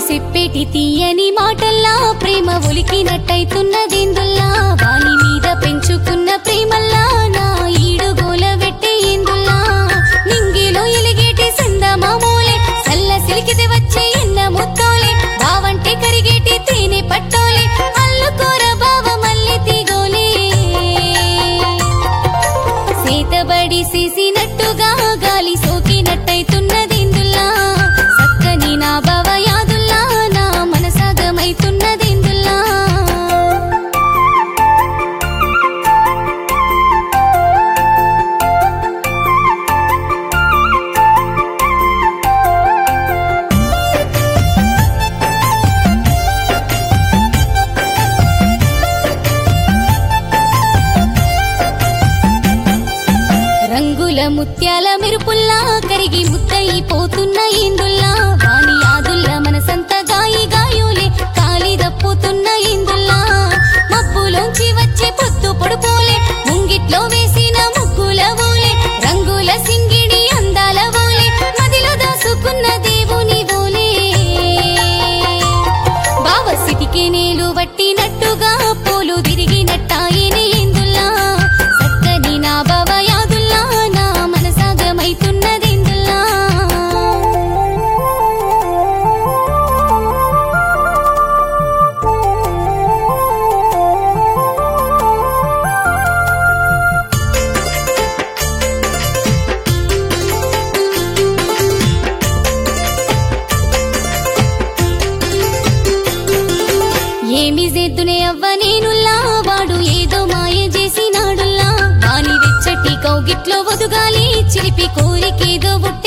చెప్పేటి తీయని మాటల్లా ప్రేమ ఒలికినట్టయితున్నదేందుల్లా వాని మీద పెంచుకున్న ప్రేమల్లా నా ఈడుగోల వెట్టే ఏందుల్లా నింగిలో ఎలిగేటి సందమామూలే సల్ల సిలికితే వచ్చే ఎన్న ముత్తోలే బావంటే కరిగేటి తేనె పట్టోలే అల్లుకోర బావ మల్లె తీగోలే సీతబడి చేసినట్టుగా గాలి సోకినట్టయితున్నదిందుల్లా సక్కని నా భవ యాదుల్లా నా మనసాగమైతున్నదిందుల్లా రంగుల ముత్యాల మెరుపుల్లా కరిగి ముద్దయిపోతున్న ఇందుల్లా వాని యాదుల్లా మనసంత గాయి గాయులే కాలి దప్పుతున్న ఇందుల్లా మబ్బులోంచి వచ్చే పొద్దు పొడుపోలే ముంగిట్లో వేసిన ముగ్గుల ఓలే రంగుల సింగిడి అందాల ఓలే మదిలో దాసుకున్న దేవుని ఓలే బావ సిటికి నేలు వట్టినట్టుగా పూలు తిరిగినట్టాయని ఇందుల్లా సక్కని నా బావ యాదుల్లా నా మనసాగమైతున్నది ఇందుల్లా ఏమి చేద్దునే అవ్వ నేనుల్లా వాడు ఏదో మాయ చేసినాడుల్లా వాని వెచ్చటి కౌగిట్లో వదుగాలి చిలిపి కోరికేదో బుట్ట